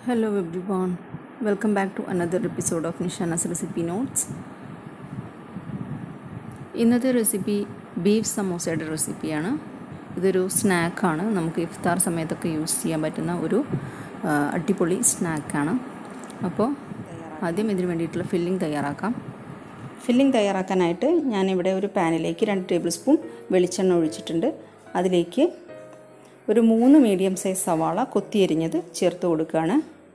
Hello everyone, welcome back to another episode of Nishana's Recipe Notes. ഇന്നത്തെ recipe beef സമോസയുടെ റെസിപ്പിയാണ് ഇതൊരു സ്നാക്കാണ് നമുക്ക് ഇഫ്താർ സമയത്തൊക്കെ യൂസ് ചെയ്യാൻ പറ്റുന്ന ഒരു ആ, അടിപൊളി സ്നാക്കാണ് അപ്പോൾ ആദ്യം ഇതിന് വേണ്ടിയിട്ടുള്ള ഫില്ലിംഗ് തയ്യാറാക്കാം ഫില്ലിംഗ് തയ്യാറാക്കാനായിട്ട് ഞാനിവിടെ ഒരു പാനിലേക്ക് രണ്ട് ടേബിൾ സ്പൂൺ വെളിച്ചെണ്ണ ഒഴിച്ചിട്ടുണ്ട് അതിലേക്ക് ഒരു മൂന്ന് മീഡിയം സൈസ് സവാള കൊത്തിയരിഞ്ഞത് ചേർത്ത് കൊടുക്കുകയാണ്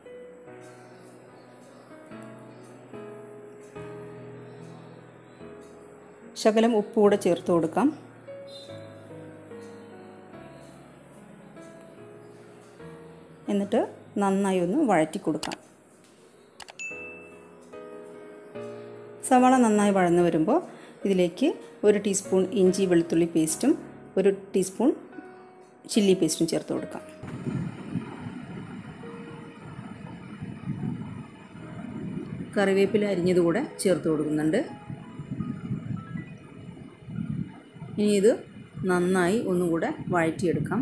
ശകലം ഉപ്പ് കൂടെ ചേർത്ത് കൊടുക്കാം എന്നിട്ട് നന്നായി ഒന്ന് വഴറ്റി കൊടുക്കാം സവാള നന്നായി വഴന്നു വരുമ്പോൾ ഇതിലേക്ക് ഒരു ടീസ്പൂൺ ഇഞ്ചി വെളുത്തുള്ളി പേസ്റ്റും ഒരു ടീസ്പൂൺ ചില്ലി പേസ്റ്റും ചേർത്ത് കൊടുക്കാം കറിവേപ്പില അരിഞ്ഞത് കൂടെ ചേർത്ത് കൊടുക്കുന്നുണ്ട് ഇനി ഇത് നന്നായി ഒന്നുകൂടെ വഴറ്റിയെടുക്കാം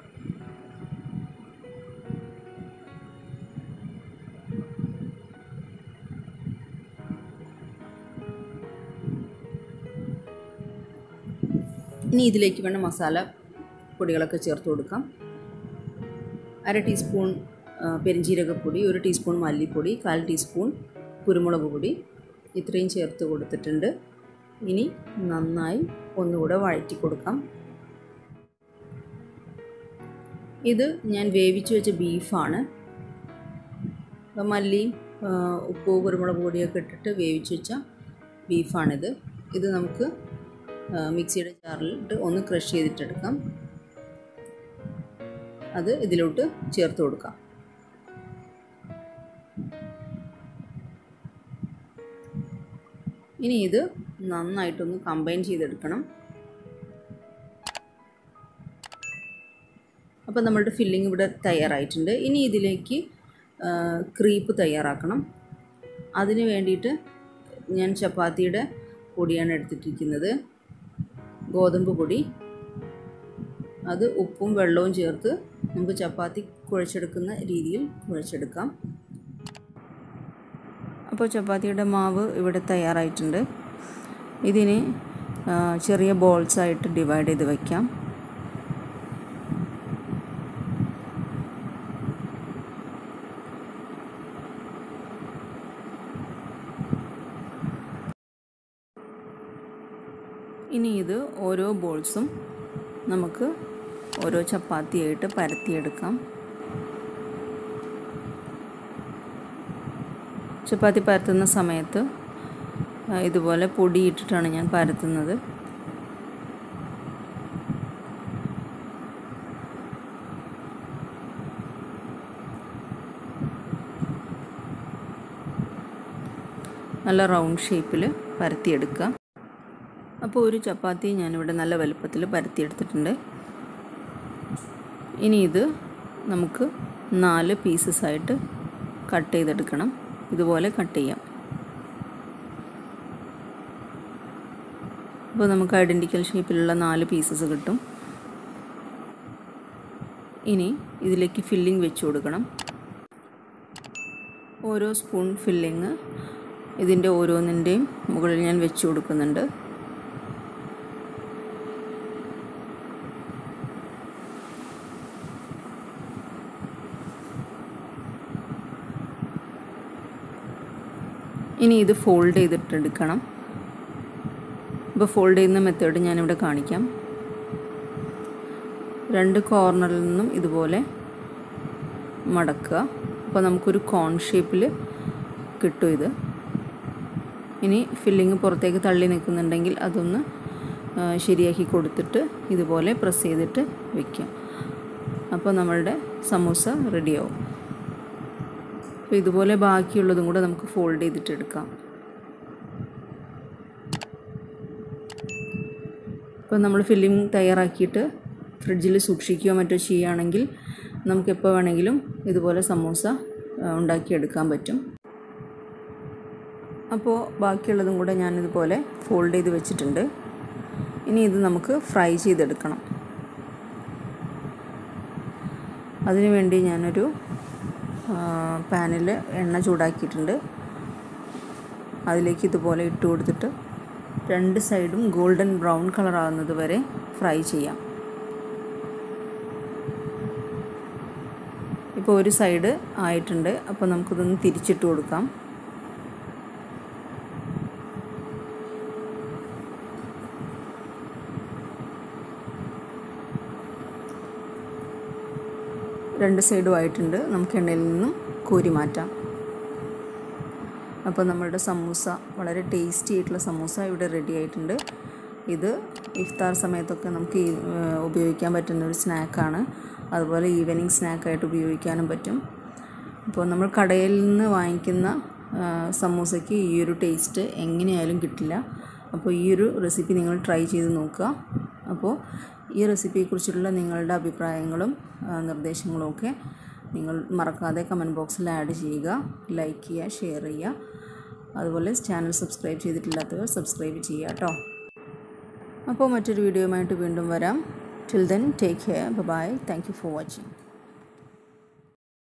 ഇനി ഇതിലേക്ക് വേണ്ട മസാല പൊടികളൊക്കെ ചേർത്ത് കൊടുക്കാം അര ടീസ്പൂൺ ആ, പെരുംജീരകപ്പൊടി ഒരു ടീസ്പൂൺ മല്ലിപ്പൊടി കാൽ ടീസ്പൂൺ കുരുമുളക് പൊടി ഇത്രയും ചേർത്ത് കൊടുത്തിട്ടുണ്ട് ഇനി നന്നായി ഒന്നുകൂടെ വഴറ്റി കൊടുക്കാം ഇത് ഞാൻ വേവിച്ച് വെച്ച ബീഫാണ് അപ്പം മല്ലിയും ആ, ഉപ്പും കുരുമുളക് പൊടിയൊക്കെ ഇട്ടിട്ട് വേവിച്ച് വെച്ച ബീഫാണിത് ഇത് നമുക്ക് ആ, മിക്സിയുടെ ജാറിലിട്ട് ഒന്ന് ക്രഷ് ചെയ്തിട്ടെടുക്കാം അത് ഇതിലോട്ട് ചേർത്ത് കൊടുക്കാം ഇനി ഇത് നന്നായിട്ടൊന്ന് കമ്പൈൻ ചെയ്തെടുക്കണം അപ്പോൾ നമ്മളുടെ ഫില്ലിംഗ് ഇവിടെ തയ്യാറായിട്ടുണ്ട് ഇനി ഇതിലേക്ക് ക്രീപ്പ് തയ്യാറാക്കണം അതിന് വേണ്ടിയിട്ട് ഞാൻ ചപ്പാത്തിയുടെ പൊടിയാണ് എടുത്തിട്ടിരിക്കുന്നത് ഗോതമ്പ് പൊടി അത് ഉപ്പും വെള്ളവും ചേർത്ത് നമുക്ക് ചപ്പാത്തി കുഴച്ചെടുക്കുന്ന രീതിയിൽ കുഴച്ചെടുക്കാം അപ്പോൾ ചപ്പാത്തിയുടെ മാവ് ഇവിടെ തയ്യാറായിട്ടുണ്ട് ഇതിനെ ആ, ചെറിയ ബോൾസ് ആയിട്ട് ഡിവൈഡ് ചെയ്ത് വയ്ക്കാം ഇനി ഇത് ഓരോ ബോൾസും നമുക്ക് ഓരോ ചപ്പാത്തിയായിട്ട് പരത്തിയെടുക്കാം ചപ്പാത്തി പരത്തുന്ന സമയത്ത് ആ, ഇതുപോലെ പൊടിയിട്ടിട്ടാണ് ഞാൻ പരത്തുന്നത് നല്ല റൗണ്ട് ഷേപ്പിൽ പരത്തിയെടുക്കുക അപ്പോൾ ഒരു ചപ്പാത്തി ഞാനിവിടെ നല്ല വലുപ്പത്തിൽ പരത്തിയെടുത്തിട്ടുണ്ട് ഇനി ഇത് നമുക്ക് നാല് പീസസ് ആയിട്ട് കട്ട് ചെയ്തെടുക്കണം ഇതുപോലെ കട്ട് ചെയ്യാം അപ്പോൾ നമുക്ക് ഐഡൻറ്റിക്കൽ ഷേപ്പിലുള്ള നാല് പീസസ് കിട്ടും ഇനി ഇതിലേക്ക് ഫില്ലിംഗ് വെച്ച് കൊടുക്കണം ഓരോ സ്പൂൺ ഫില്ലിങ് ഇതിൻ്റെ ഓരോന്നിൻ്റെയും മുകളിൽ ഞാൻ വെച്ച് കൊടുക്കുന്നുണ്ട് ഇനി ഇത് ഫോൾഡ് ചെയ്തിട്ടെടുക്കണം ഇപ്പോൾ ഫോൾഡ് ചെയ്യുന്ന മെത്തേഡ് ഞാനിവിടെ കാണിക്കാം രണ്ട് കോർണറിൽ നിന്നും ഇതുപോലെ മടക്കുക അപ്പോൾ നമുക്കൊരു കോൺ ഷേപ്പിൽ കിട്ടും ഇത് ഇനി ഫില്ലിങ് പുറത്തേക്ക് തള്ളി നിൽക്കുന്നുണ്ടെങ്കിൽ അതൊന്ന് ആ, ശരിയാക്കി കൊടുത്തിട്ട് ഇതുപോലെ പ്രസ് ചെയ്തിട്ട് വയ്ക്കാം അപ്പോൾ നമ്മളുടെ സമൂസ റെഡിയാവും അപ്പോൾ ഇതുപോലെ ബാക്കിയുള്ളതും കൂടെ നമുക്ക് ഫോൾഡ് ചെയ്തിട്ട് എടുക്കാം ഇപ്പോൾ നമ്മൾ ഫില്ലിംഗ് തയ്യാറാക്കിയിട്ട് ഫ്രിഡ്ജിൽ സൂക്ഷിക്കുകയോ മറ്റോ ചെയ്യുകയാണെങ്കിൽ നമുക്ക് എപ്പോൾ വേണമെങ്കിലും ഇതുപോലെ സമൂസ ആ, ഉണ്ടാക്കിയെടുക്കാൻ പറ്റും അപ്പോൾ ബാക്കിയുള്ളതും കൂടെ ഞാനിതുപോലെ ഫോൾഡ് ചെയ്ത് വെച്ചിട്ടുണ്ട് ഇനി ഇത് നമുക്ക് ഫ്രൈ ചെയ്തെടുക്കണം അതിനുവേണ്ടി ഞാനൊരു പാനിൽ എണ്ണ ചൂടാക്കിയിട്ടുണ്ട് അതിലേക്ക് ഇതുപോലെ ഇട്ട് കൊടുത്തിട്ട് രണ്ട് സൈഡും ഗോൾഡൻ ബ്രൗൺ കളർ ആകുന്നത് വരെ ഫ്രൈ ചെയ്യാം ഇപ്പോൾ ഒരു സൈഡ് ആയിട്ടുണ്ട് അപ്പോൾ നമുക്കിതൊന്ന് തിരിച്ചിട്ട് കൊടുക്കാം രണ്ട് സൈഡും ആയിട്ടുണ്ട് നമുക്ക് എണ്ണയിൽ നിന്നും കോരി മാറ്റാം അപ്പോൾ നമ്മളുടെ സമൂസ വളരെ ടേസ്റ്റി ആയിട്ടുള്ള സമൂസ ഇവിടെ റെഡി ആയിട്ടുണ്ട് ഇത് ഇഫ്താർ സമയത്തൊക്കെ നമുക്ക് ഈ, ഏഹ്, ഉപയോഗിക്കാൻ പറ്റുന്ന ഒരു സ്നാക്കാണ് അതുപോലെ ഈവനിങ് സ്നാക്കായിട്ട് ഉപയോഗിക്കാനും പറ്റും അപ്പോൾ നമ്മൾ കടയിൽ നിന്ന് വാങ്ങിക്കുന്ന ആ, സമൂസയ്ക്ക് ഈ ഒരു ടേസ്റ്റ് എങ്ങനെയായാലും കിട്ടില്ല അപ്പോൾ ഈ ഒരു റെസിപ്പി നിങ്ങൾ ട്രൈ ചെയ്ത് നോക്കുക അപ്പോൾ ഈ റെസിപ്പിയെക്കുറിച്ചുള്ള നിങ്ങളുടെ അഭിപ്രായങ്ങളും ആ, നിർദ്ദേശങ്ങളും ഒക്കെ നിങ്ങൾ മറക്കാതെ കമൻറ്റ് ബോക്സിൽ ആഡ് ചെയ്യുക ലൈക്ക് ചെയ്യുക ഷെയർ ചെയ്യുക അതുപോലെ ചാനൽ സബ്സ്ക്രൈബ് ചെയ്തിട്ടില്ലാത്തവർ സബ്സ്ക്രൈബ് ചെയ്യുക കേട്ടോ അപ്പോൾ മറ്റൊരു വീഡിയോയുമായിട്ട് വീണ്ടും വരാം till then take care bye thank you for watching